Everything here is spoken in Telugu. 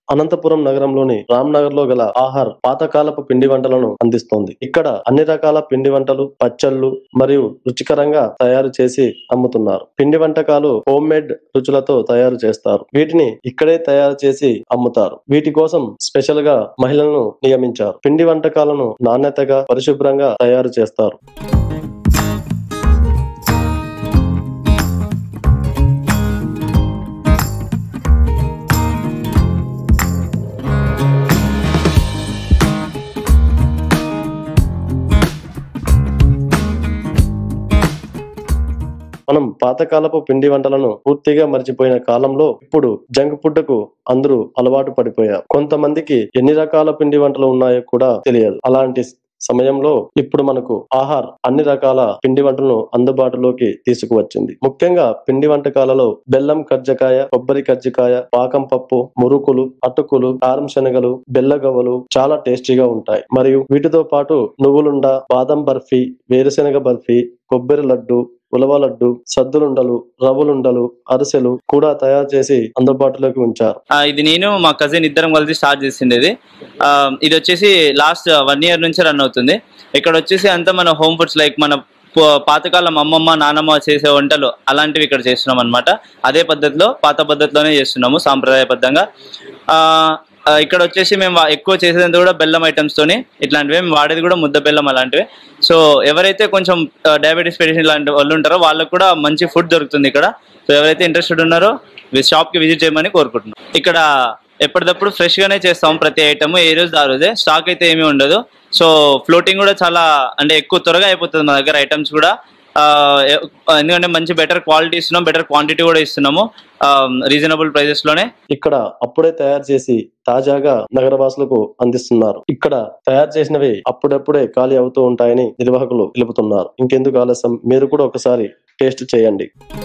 అనంతపురం నగరంలోని రామ్నగర్ లో గల ఆహార్ పాతకాలపు పిండి వంటలను అందిస్తోంది ఇక్కడ అన్ని రకాల పిండి వంటలు పచ్చళ్ళు మరియు రుచికరంగా తయారు చేసి అమ్ముతున్నారు పిండి వంటకాలు హోమ్ మేడ్ రుచులతో తయారు చేస్తారు వీటిని ఇక్కడే తయారు చేసి అమ్ముతారు వీటి కోసం స్పెషల్ గా మహిళలను నియమించారు పిండి వంటకాలను నాణ్యతగా పరిశుభ్రంగా తయారు చేస్తారు మనం పాతకాలపు పిండి వంటలను పూర్తిగా మర్చిపోయిన కాలంలో ఇప్పుడు జంక్ ఫుడ్ కు అందరూ అలవాటు పడిపోయారు కొంతమందికి ఎన్ని రకాల పిండి వంటలు ఉన్నాయో కూడా తెలియదు అలాంటి సమయంలో ఇప్పుడు మనకు ఆహార్ అన్ని రకాల పిండి వంటలను అందుబాటులోకి తీసుకువచ్చింది ముఖ్యంగా పిండి వంటకాలలో బెల్లం కజ్జకాయ కొబ్బరి కజ్జికాయ పాకం పప్పు మురుకులు అటుకులు కారం శనగలు బెల్లగవ్వలు చాలా టేస్టీగా ఉంటాయి మరియు వీటితో పాటు నువ్వులుండ బాదం బర్ఫీ వేరుశెనగ బర్ఫీ కొబ్బరి లడ్డు ఉలవ లడ్డు సద్దులుండలు రవ్వలుండలు అరిసెలు కూడా తయారు చేసి అందుబాటులోకి ఉంచారు ఆ, ఇది నేను మా కజిన్ ఇద్దరం కలిసి స్టార్ట్ చేసింది ఇది ఆ, ఇది వచ్చేసి లాస్ట్ వన్ ఇయర్ నుంచి రన్ అవుతుంది ఇక్కడ వచ్చేసి అంతా మన హోమ్ ఫుడ్స్ లైక్ మన ప- పాతకాలం అమ్మమ్మ నానమ్మ చేసే వంటలు అలాంటివి ఇక్కడ చేస్తున్నాం అనమాట అదే పద్ధతిలో పాత పద్ధతిలోనే చేస్తున్నాము సాంప్రదాయబద్ధంగా ఆ, ఆ, ఇక్కడ వచ్చేసి మేము వా- ఎక్కువ చేసేది కూడా బెల్లం ఐటమ్స్ తోని ఇట్లాంటివి మేము వాడేది కూడా ముద్ద బెల్లం అలాంటివి సో ఎవరైతే కొంచెం డయాబెటీస్ పేషెంట్ లాంటి వాళ్ళు ఉంటారో వాళ్ళకు కూడా మంచి ఫుడ్ దొరుకుతుంది ఇక్కడ సో ఎవరైతే ఇంట్రెస్టెడ్ ఉన్నారో షాప్ కి విజిట్ చేయమని కోరుకుంటున్నాం ఇక్కడ ఎప్పటికప్పుడు ఫ్రెష్ గానే చేస్తాం ప్రతి ఐటమ్ ఏ రోజు ఆ రోజే స్టాక్ అయితే ఏమీ ఉండదు సో ఫ్లోటింగ్ కూడా చాలా అంటే ఎక్కువ త్వరగా అయిపోతుంది మా దగ్గర ఐటమ్స్ కూడా ఆ, ఎ- ఎందుకంటే మంచి బెటర్ క్వాలిటీ ఇస్తున్నాం బెటర్ క్వాంటిటీ కూడా ఇస్తున్నాము రీజనబుల్ ప్రైజెస్ లోనే ఇక్కడ అప్పుడే తయారు చేసి తాజాగా నగరవాసులకు అందిస్తున్నారు ఇక్కడ తయారు చేసినవి అప్పుడప్పుడే ఖాళీ అవుతూ ఉంటాయని నిర్వాహకులు తెలుపుతున్నారు ఇంకెందుకు ఆలస్యం మీరు కూడా ఒకసారి టేస్ట్ చేయండి